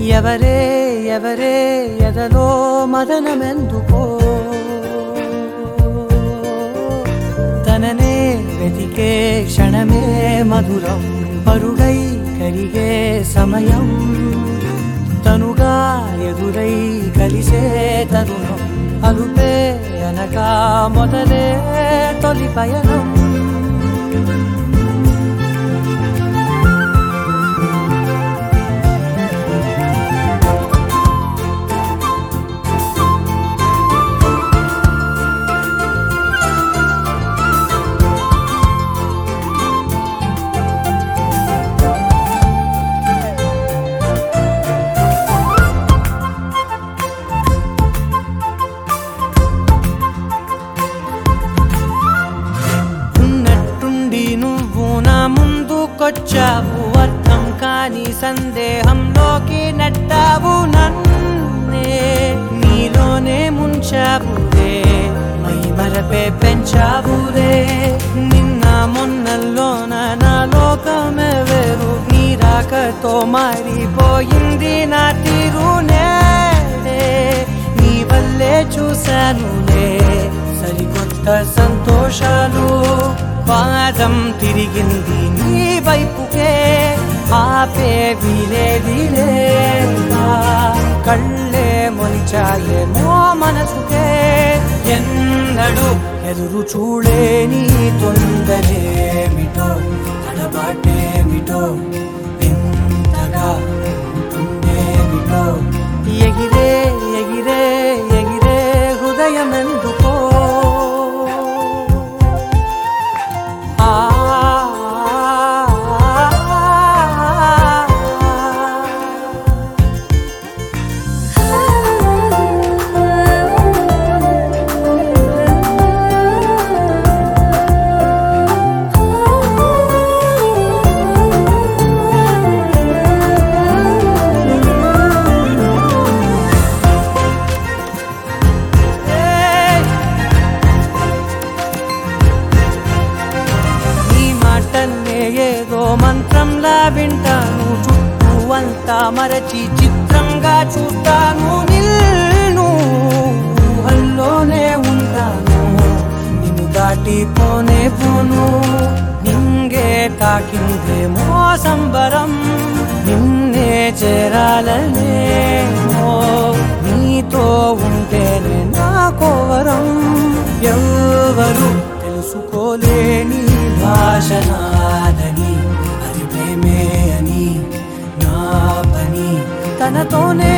ఎవరే ఎవరే ఎదలో మదనమెందుకో తననే వెతికే క్షణమే మధురం పరుగై కరిగే సమయం తనుగా ఎదురై కలిసే తరుణం అలుపే అనగా మొదలే తొలి పయనం ఉన్నట్టుండి నువ్వు నా ముందుకొచ్చావు అర్థం కాని సందేహంలోకి నెట్టావు నన్నే నీలోనే ముంచావురే మై మరపే పెంచావురే నిన్న మొన్నల్లోన నా లోకమే వేరు నీ రాకతో మారిపోయింది నా తీరు నేడే నీ వల్లే చూశానులే సరికొత్త సంతోషాలు పాదం తిరిగింది నీ వైపుకే ఆపే వీలేదిలే కళ్ళే మొలిచాయేమో మనసుకే ఎన్నడు ఎదురు చూడేని తొందరేమిటో తడబాటేమిటో వింతగా ఉంటుందేమిటో ఎగిరే ఎగిరే ఎగిరే హృదయం ఎందుకో ఆ ఏయ్! నీ మాటల్నే ఏదో మంత్రంలా వింటాను చుట్టూ అంతా మరచి చిత్రంగా చూస్తాను నిన్ను ఊహల్లోనే ఉంటాను నిన్ను దాటిపోనే పోను నింగే తాకిందేమో సంబరం నిన్నే చేరాలనే నీతో ఉంటేనే నా కోవరం ఎవరు తెలుసుకోలేని భాష నాదని అది ప్రేమే అని నా పని తనతోనే